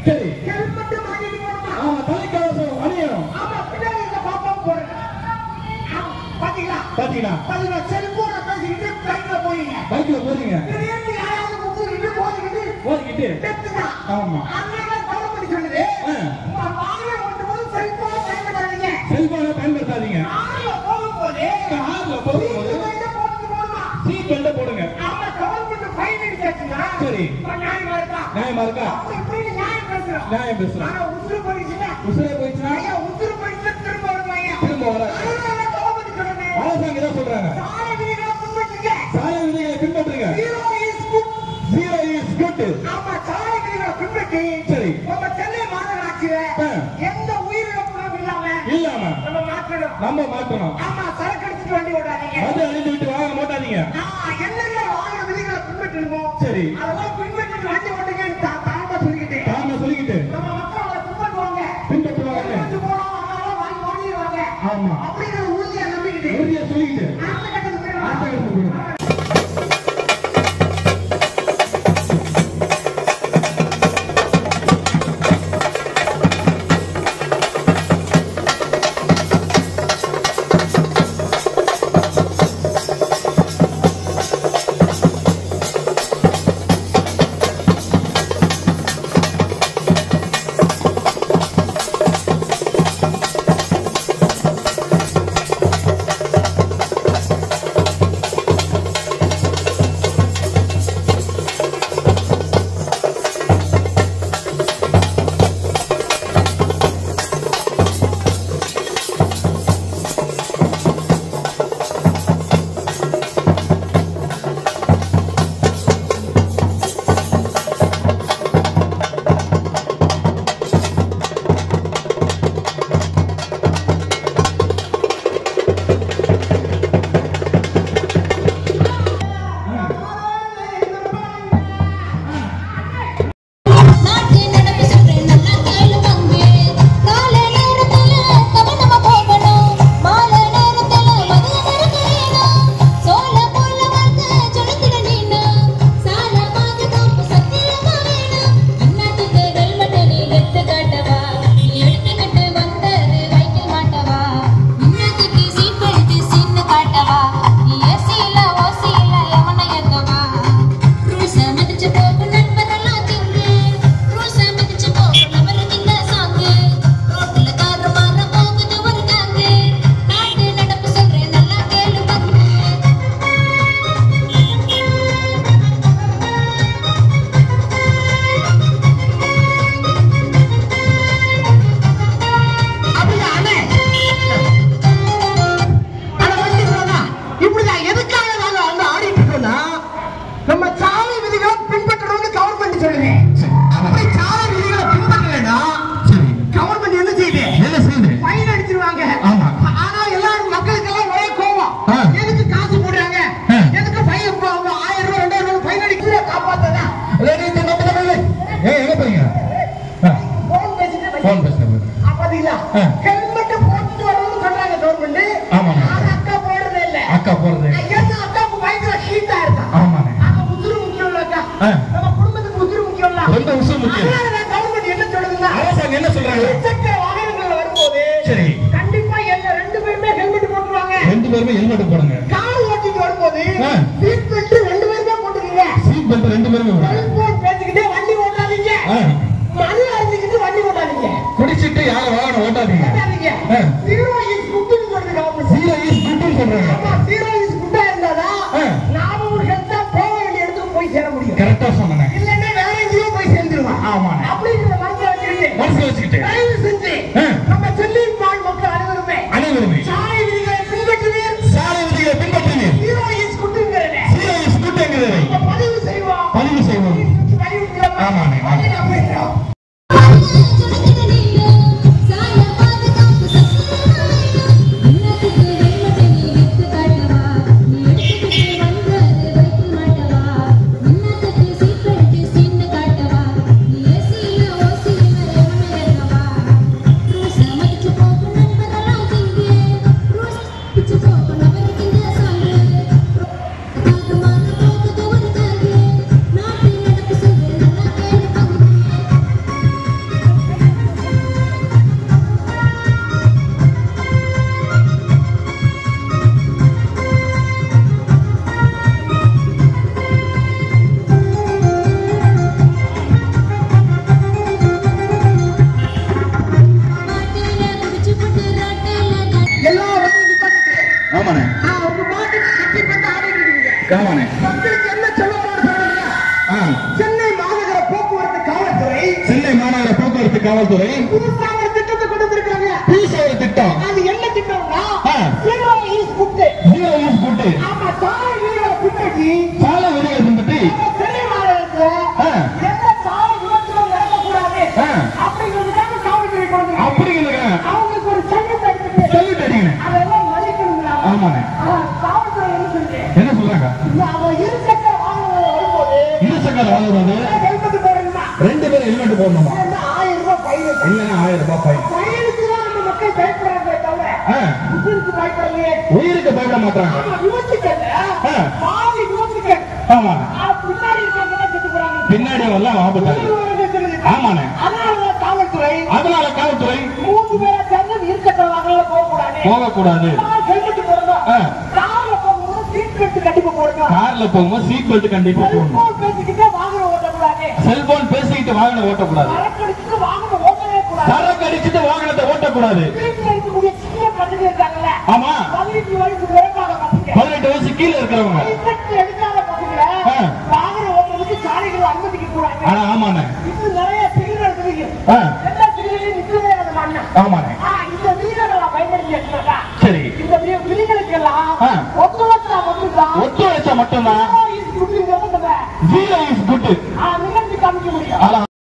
சரி ஹெல்மெட் மாட்டிட்டு போகணுமா ஆமா தலைக்கவசம் அணியணும் ஆமா பின்னாடி இருக்க பாப்பாவும் போடுங்க ஆமா, பாத்தீங்களா பாத்தீங்களா பாத்தீங்களா செல்போனை பேசிக்கிட்டு பைக்ல போறீங்க பைக்ல போறீங்க திடீர்னு யாராவது குத்துக்கிட்டு போட்டுக்கிட்டு ஓடிக்கிட்டு டெத்துதா. ஆமா. அதனால கவர்மெண்ட் சொல்லுது ஆ. உங்க வாகனம் ஓட்டும்போது செல்போனை பயன்படுத்தாதீங்க செல்போனை பயன்படுத்தாதீங்க கார்ல போகும்போது கார்ல போகும்போது சீட்டு பெல்ட் போட்டுட்டு போகணுமா? சீட் பெல்ட் போடுங்க ஆமா, government fine அடிச்சாச்சுன்னா, சரி. இப்ப நியாயமா இருக்கா? நியாயமா இருக்கா அப்ப இப்படின்னு நியாயம் பேசுறோம். நியாயம் பேசுறோம் ஆனா உசுரு போயிடுச்சுன்னா, உசுரே போயிடுச்சுன்னா ஐயா, உசுரு போயிடுச்சுன்னா திரும்ப வருவாங்க. திரும்ப வராது. அதனால government சொல்லுது, அரசாங்கம் தான் சொல்றாங்க சாலை விதிகளை பின்பற்றுங்க. சாலை விதிகளை பின்பற்றுங்க Zero is good. Zero is good ஆமா, சாலை விதிகளை பின்பற்றி, சரி. நம்ம சென்னை மாநகராட்சியில ஆ. எந்த உயிரிழப்பும் இல்லாம இல்லாம நம்ம மாற்றணும். நம்ம மாற்றணும் ஆமா, சரக்கு எடுத்துட்டு வண்டி ஓடாதீங்க. மது அழிந்து விட்டு வாங்க மாட்டாதீங்க ஆ, என்னென்ன வாகன விதிகளை பின்பற்றணுமோ, சரி. அதெல்லாம் பின்பற்றிட்டு வண்டி ஓட்டுங்கன்னு தா- தாழ்வா சொல்லிக்கிட்டேன். காரணம் சொல்லிக்கிட்டு நம்ம மக்கள் அதை பின்பற்றுவாங்க. பின்பற்றுவாங்க பின்பற்றி போனோம், அதெல்லாம் வாங்கி ஓடிடுவாங்க. ஆமா அப்படிங்கிற உறுதியை நம்பிக்கிட்டு, உறுதியா சொல்லிக்கிட்டு அடுத்த கட்டத்துக்கு போயிடலாம். அடுத்த கட்டத்துக்கு போயிடலாம். நாட்டு நடப்பு சொல்றேன் நல்லா கேளு தம்பி காலை நேரத்துல கவனமா போகணும் மாலை நேரத்துல மதிய நெருங்கணும் சோள போல வாழ்க்கை சொல்லிக்கிட நீனு சால பாதுகாப்பு சத்தியமா வேணும் அண்ணாத்துக்கு ஹெல்மெட் நீ எடுத்து காட்டவா நீ எடுத்துக்கிட்டு வந்தது வைக்க மாட்டவா இன்னத்துக்கு சீட் பெல்ட் சீன்னு காட்டவா நீ ஏசியில ஓசியில எவனை ஏத்தவா ரூல்ஸ மதிச்சு போகும் நண்பரெல்லாம் திங்கு ரூல்ஸ மதிச்சு போகும் நபருங்க சாங்கு ரோட்ல கார் மாற போகுது ஒரு காங்கு நாட்டு நடப்பு சொல்றேன் நல்லா கேளு பங்கு அப்படியா, அண்ணே? அட, வண்டி போனா, இப்படிதான் எதுக்காக நாங்க வந்து ஆடிட்டு இருக்கோம்னா, நம்ம சாலை விதிகளை பின்பற்றணும்னு government சொல்லுது. அப்படி சாலை விதிகளை பின்பற்றலைன்னா, government என்ன செய்யுது? என்ன செய்யுது fine அடிச்சிருவாங்க. ஆமா. ஆனா எல்லாரும் மக்களுக்கெல்லாம் ஒரே கோவம். ஆ. எதுக்கு காசு போடுறாங்க? ஆ. எதுக்கு fine இப்போ அவங்க ஆயிரம் ரூபாய், ரெண்டாயிரம் ரூபாய் fine அடிக்கிறத காப்பாத்ததான். ஏய் எங்க போறீங்க phone பேசிட்டு வை. போன் பேசுறேன் ஆ, பாத்தீங்களா? ஆ. helmet போட்டுட்டு வரணும்னு சொல்றாங்க government. ஆமாங்க. ஆனா அக்கா போடுறதே இல்ல. அக்கா போறது ஏன்னா அக்காவுக்கு பயங்கர ஹீட்டா இருக்கா ஆமாண்ணே ஆமா, உசுரு முக்கியம் இல்லக்கா. ஆ. நம்ம குடும்பத்துக்கு உசுரு முக்கியம் இல்ல. ரொம்ப உசுரு முக்கியம். அதனால தான் government என்ன சொல்லுதுன்னா, அரசாங்கம் என்ன சொல்றாங்க இருசக்கர வாகனங்கள்ல வரும்போது சரி கண்டிப்பா எல்லா ரெண்டு பேருமே helmet போட்டுருவாங்க. ரெண்டு பேருமே ஹெல்மெட் போடுங்க கார் ஓட்டிட்டு வரும்போது ஆ. seat belt ரெண்டு பேருமே போட்டுக்கங்க. சீட் பெல்ட் ரெண்டு பேருமே போடுங்க செல்போன் பேசிக்கிட்டே வண்டி ஓட்டாதீங்க. ஆ. மது அருந்திக்கிட்டு வண்டி ஓட்டாதீங்க. குடிச்சிட்டு யாரும் வாகனம் ஓட்டாதீங்க ஓட்டாதீங்க. ஆ. Zero is good ன்னு சொல்லுது government. ஜீரோ இஸ் குட்னு சொல்றாங்க ஆமா, zero is good ஆ இருந்தாதான் ஆ. நாம ஒரு health ஆ போக வேண்டிய இடத்துக்கு போய் சேர முடியும் கரெக்டா சொன்னேன் இல்லன்னா வேற எங்கேயோ போய் சேர்ந்துருவான் ஆமாண்ணே அப்படிங்கிற மனசுல வச்சுக்கிட்டு மனசுல வச்சுக்கிட்டு தயவு செஞ்சு ஆ. நம்ம சென்னை வாழ் மக்கள் அனைவருமே அனைவருமே சாலை விதிகளை பின்பற்றுவீர் சாலை விதிகளை பின்பற்றுங்க ஹீரோ இஸ் குட்டுங்கிறத ஜீரோ இஸ் குட்ங்கிறதை நம்ம பதிவு செய்வோம் பதிவு செய்வோம் பதிவு செய்வோம் ஆமாண்ணே, ஆமாண்ணே. அதை நம்ம போயிடுறோம். சொல்லிக்கிட நீனு சால பாதுகாப்பு சத்தியமா வேணும் அண்ணாத்துக்கு ஹெல்மெட் நீ எடுத்து காட்டவா நீ எடுத்துக்கிட்டு வந்தது வைக்க மாட்டவா அண்ணாத்துக்கு சீட் பெல்ட் சீன்னு காட்டவா நீ ஏசியில ஓசியில எவனை ஏத்தவா ஆமாண்ணே மக்களுக்கு என்ன சொல்லணும்னு சொல்றீங்க ஆ. சென்னை மாநகர போக்குவரத்து காவல்துறை சென்னை மாநகர போக்குவரத்து காவல்துறை புதுசா ஒரு திட்டத்தை கொண்டு வந்திருக்காங்க புதுசா ஒரு திட்டம் அது என்ன திட்டம்னா ஆ. zero use புட்டு ஜீரோ யூஸ் போட்டு ஆமா சாலை வீரர்களை பின்பற்றி சாலை விதிகளை பின்பற்றி நம்ம சென்னை மாநகரத்துல ஆ. எந்த சாலை விபத்துகளும் நடக்கக்கூடாது ஆ. அப்படிங்கிறதுக்காக காவல்துறை கொண்டு வந்திருக்காங்க. அப்படிங்கிறதுங்க அவங்களுக்கு ஒரு சங்கம் எடுத்துட்டு சொல்லிட்டு அடிக்கணும் அதெல்லாம் மதிக்கணுங்களா ஆமாண்ணே ஆ, காவல்துறை என்ன சொல்லுது என்ன சொல்றாங்க இந்த அவன் இருசக்கர வாகனங்கள் வரும்போது இருசக்கர வாங்குறது ஹெல்மெட் போடணுமா ரெண்டு பேரும் ஹெல்மெட் போடணுமா இல்லைன்னா ஆயிரம் ரூபாய் ஃபைன் இருக்கு. இல்லைன்னா ஆயிரம் ரூபாய் ஃபைன் ஃபைனுக்கு தான் நம்ம மக்கள் பயப்படுறாங்களே தவிர ஆ. உயிருக்கு பயப்படலையே உயிருக்கு பயப்பட மாட்டாங்க ஆமா, விபத்துக்கல்ல, ஆ. பாதி விபத்துக்கள். ஆமா ஆ, பின்னாடி இருக்கவங்க தான் செத்து போறாங்க. பின்னாடி வரலாம் ஆபத்தாங்க உயிருக்கு சொல்லுது. ஆமாண்ணே அதனாலதான் காவல்துறை அதனால காவல்துறை மூன்று பேரை சேர்ந்து இருசக்கர வாகனங்கள்ல போகக்கூடாது. போகக்கூடாது நான் ஹெல்மெட் போடணும். ஆ. கார்ல போகும்போது சீட் பெல்ட் கண்டிப்பா போடணும். கார்ல போகும்போது சீட் பெல்ட் கண்டிப்பா போடணும் செல்போன் பேசிக்கிட்டே வாகனம் ஓட்டக்கூடாது. செல்போன் பேசிக்கிட்டு வாகனம் ஓட்டக்கூடாது சரக்கடிச்சுட்டு வாகனம் ஓட்டவே கூடாது. சரக்கு அடிச்சுட்டு வாகனத்தை ஓட்டக்கூடாது வீட்டுல இருக்கக்கூடிய சின்ன பசங்க இருக்காங்கல்ல, ஆமா பதினெட்டு வயசு குறைவான பசங்க. பதினெட்டு வயசு கீழே இருக்கிறவங்க லைசென்ஸ் எடுக்காத பசங்களை ஆ. வாகனம் ஓட்டுறதுக்கு சாலைகள் அனுமதிக்க கூடாது. ஆனா ஆமாண்ணே இது நிறைய சிக்னல் இருக்கு. ஆ. எல்லா சிக்னலையும் நிக்கவே அந்த மண்ணா. ஆமாண்ணே ஆ, இந்த விதிகளை பயன்படுத்தி எடுத்துக்கா. சரி இந்த வி- விதிகளுக்கெல்லாம் ஆ. ஒத்துழைச்சா மட்டும்தான் ஒத்துழைச்சா மட்டும்தான் zero is good ங்கிறத நம்ம, ஜீரோ இஸ் குட் ஆ, நிகழ்த்தி காமிக்க முடியும் ஆனா